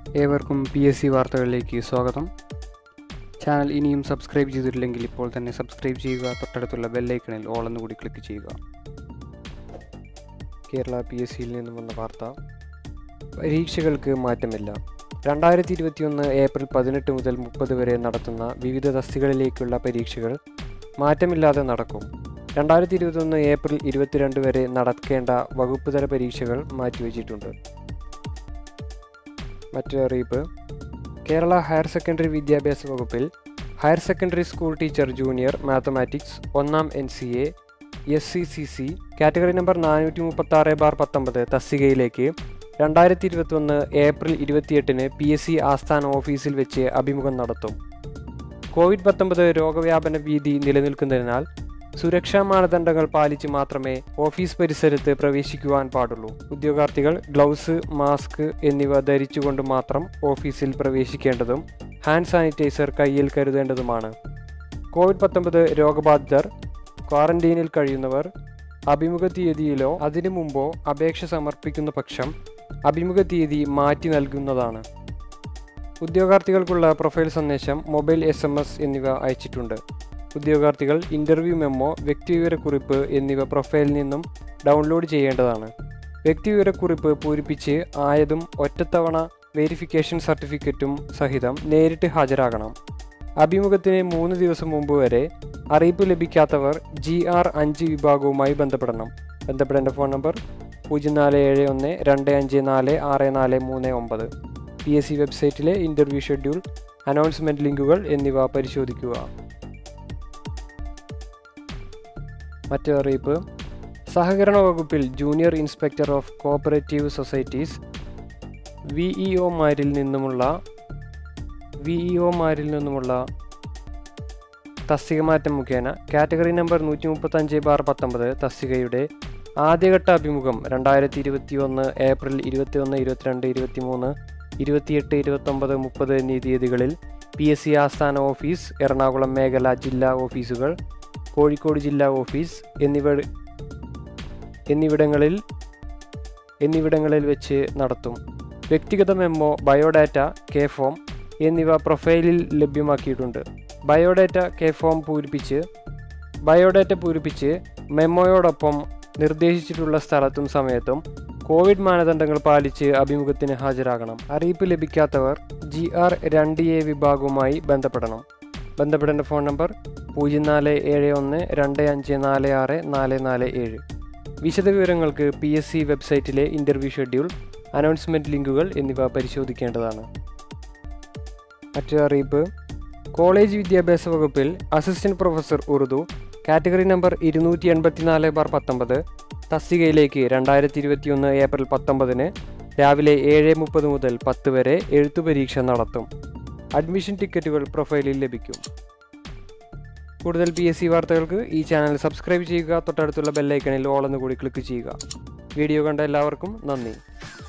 ഏവർക്കും P S C വാർത്തകളിലേക്ക് സ്വാഗതം ചാനൽ ഇനിയും സബ്സ്ക്രൈബ് ചെയ്തിട്ടില്ലെങ്കിൽ ഇപ്പോൾ തന്നെ സബ്സ്ക്രൈബ് ചെയ്യുക തൊട്ടടുത്തുള്ള ബെല്ലൈക്കണിൽ ഓൾ എന്നുകൂടി ക്ലിക്ക് ചെയ്യുക കേരള പി എസ് സിയിൽ നിന്നും വന്ന വാർത്ത പരീക്ഷകൾക്ക് മാറ്റമില്ല രണ്ടായിരത്തി ഇരുപത്തിയൊന്ന് ഏപ്രിൽ പതിനെട്ട് മുതൽ മുപ്പത് വരെ നടത്തുന്ന വിവിധ തസ്തികളിലേക്കുള്ള പരീക്ഷകൾ മാറ്റമില്ലാതെ നടക്കും രണ്ടായിരത്തി ഇരുപത്തൊന്ന് ഏപ്രിൽ ഇരുപത്തിരണ്ട് വരെ നടക്കേണ്ട വകുപ്പ് തല പരീക്ഷകൾ മാറ്റിവെച്ചിട്ടുണ്ട് മറ്റൊരു അറിയിപ്പ് കേരള ഹയർ സെക്കൻഡറി വിദ്യാഭ്യാസ വകുപ്പിൽ higher secondary school teacher junior mathematics ഒന്നാം N C A S C C C category number നാനൂറ്റി മുപ്പത്തി ആറ് ബാർ പത്തൊമ്പത് തസ്തികയിലേക്ക് രണ്ടായിരത്തി ഇരുപത്തൊന്ന് ഏപ്രിൽ ഇരുപത്തിയെട്ടിന് പി എസ് സി ആസ്ഥാന ഓഫീസിൽ വെച്ച് അഭിമുഖം നടത്തും കോവിഡ് പത്തൊമ്പത് രോഗവ്യാപന ഭീതി നിലനിൽക്കുന്നതിനാൽ സുരക്ഷാ മാനദണ്ഡങ്ങൾ പാലിച്ച് മാത്രമേ ഓഫീസ് പരിസരത്ത് പ്രവേശിക്കുവാൻ പാടുള്ളൂ ഉദ്യോഗാർത്ഥികൾ ഗ്ലൗസ് മാസ്ക് എന്നിവ ധരിച്ചുകൊണ്ട് മാത്രം ഓഫീസിൽ പ്രവേശിക്കേണ്ടതും ഹാൻഡ് സാനിറ്റൈസർ കയ്യിൽ കരുതേണ്ടതുമാണ് കോവിഡ് പത്തൊമ്പത് രോഗബാധിതർ ക്വാറന്റീനിൽ കഴിയുന്നവർ അഭിമുഖ തീയതിയിലോ അതിനു മുമ്പോ അപേക്ഷ സമർപ്പിക്കുന്ന പക്ഷം അഭിമുഖ തീയതി മാറ്റി നൽകുന്നതാണ് ഉദ്യോഗാർത്ഥികൾക്കുള്ള പ്രൊഫൈൽ സന്ദേശം മൊബൈൽ എസ് എം എസ് എന്നിവ അയച്ചിട്ടുണ്ട് ഉദ്യോഗാർത്ഥികൾ ഇൻ്റർവ്യൂ മെമ്മോ വ്യക്തിവിവരക്കുറിപ്പ് എന്നിവ പ്രൊഫൈലിൽ നിന്നും ഡൗൺലോഡ് ചെയ്യേണ്ടതാണ് വ്യക്തിവിവരക്കുറിപ്പ് പൂരിപ്പിച്ച് ആയതും ഒറ്റത്തവണ വെരിഫിക്കേഷൻ സർട്ടിഫിക്കറ്റും സഹിതം നേരിട്ട് ഹാജരാകണം അഭിമുഖത്തിന് മൂന്ന് ദിവസം മുമ്പ് വരെ അറിയിപ്പ് ലഭിക്കാത്തവർ ജി ആർ അഞ്ച് വിഭാഗവുമായി ബന്ധപ്പെടണം ബന്ധപ്പെടേണ്ട ഫോൺ നമ്പർ പൂജ്യം നാല് ഏഴ് ഒന്ന് രണ്ട് അഞ്ച് നാല് ആറ് നാല് മൂന്ന് ഒമ്പത് പി എസ് സി വെബ്സൈറ്റിലെ ഇൻ്റർവ്യൂ ഷെഡ്യൂൾ അനൗൺസ്മെൻറ്റ് ലിങ്കുകൾ എന്നിവ പരിശോധിക്കുക മറ്റൊരു അറിയിപ്പ് സഹകരണ വകുപ്പിൽ junior inspector of cooperative societies V E ഒമാരിൽ നിന്നുമുള്ള വി ഇ ഒമാരിൽ നിന്നുമുള്ള തസ്തിക മാറ്റം മുഖേന കാറ്റഗറി നമ്പർ നൂറ്റി മുപ്പത്തഞ്ച് ബാർ പത്തൊമ്പത് തസ്തികയുടെ ആദ്യഘട്ട അഭിമുഖം രണ്ടായിരത്തി ഇരുപത്തി ഒന്ന് ഏപ്രിൽ ഇരുപത്തി ഒന്ന് ഇരുപത്തിരണ്ട് ഇരുപത്തി മൂന്ന് ഇരുപത്തിയെട്ട് ഇരുപത്തൊമ്പത് മുപ്പത് എന്നീ തീയതികളിൽ പി എസ് സി ആസ്ഥാന ഓഫീസ് എറണാകുളം മേഖല ജില്ലാ ഓഫീസുകൾ കോഴിക്കോട് ജില്ലാ ഓഫീസ് എന്നിവ എന്നിവിടങ്ങളിൽ എന്നിവിടങ്ങളിൽ വെച്ച് നടത്തും വ്യക്തിഗത മെമ്മോ ബയോഡാറ്റ കെ ഫോം എന്നിവ പ്രൊഫൈലിൽ ലഭ്യമാക്കിയിട്ടുണ്ട് ബയോഡാറ്റ കെ ഫോം പൂരിപ്പിച്ച് ബയോഡാറ്റ പൂരിപ്പിച്ച് മെമ്മോയോടൊപ്പം നിർദ്ദേശിച്ചിട്ടുള്ള സ്ഥലത്തും സമയത്തും കോവിഡ് മാനദണ്ഡങ്ങൾ പാലിച്ച് അഭിമുഖത്തിന് ഹാജരാകണം അറിയിപ്പ് ലഭിക്കാത്തവർ ജി ആർ രണ്ട് എ വിഭാഗവുമായി ബന്ധപ്പെടണം ബന്ധപ്പെടേണ്ട ഫോൺ നമ്പർ പൂജ്യം നാല് ഏഴ് ഒന്ന് രണ്ട് അഞ്ച് നാല് ആറ് നാല് നാല് ഏഴ് വിശദവിവരങ്ങൾക്ക് പി എസ് സി വെബ്സൈറ്റിലെ ഇൻ്റർവ്യൂ ഷെഡ്യൂൾ അനൗൺസ്മെൻറ്റ് ലിങ്കുകൾ എന്നിവ പരിശോധിക്കേണ്ടതാണ് മറ്റൊരു അറിയിപ്പ് കോളേജ് വിദ്യാഭ്യാസ വകുപ്പിൽ assistant professor Urdu category number ഇരുന്നൂറ്റി എൺപത്തിനാല് ബാർ പത്തൊമ്പത് തസ്തികയിലേക്ക് രണ്ടായിരത്തി ഇരുപത്തിയൊന്ന് ഏപ്രിൽ പത്തൊമ്പതിന് രാവിലെ ഏഴ് മുപ്പത് മുതൽ പത്ത് വരെ എഴുത്തു പരീക്ഷ നടത്തും അഡ്മിഷൻ ടിക്കറ്റുകൾ പ്രൊഫൈലിൽ ലഭിക്കും കൂടുതൽ പി എസ് സി വാർത്തകൾക്ക് ഈ ചാനൽ സബ്സ്ക്രൈബ് ചെയ്യുക തൊട്ടടുത്തുള്ള ബെല്ലൈക്കണിൽ ഓൾ എന്ന് കൂടി ക്ലിക്ക് ചെയ്യുക വീഡിയോ കണ്ട എല്ലാവർക്കും നന്ദി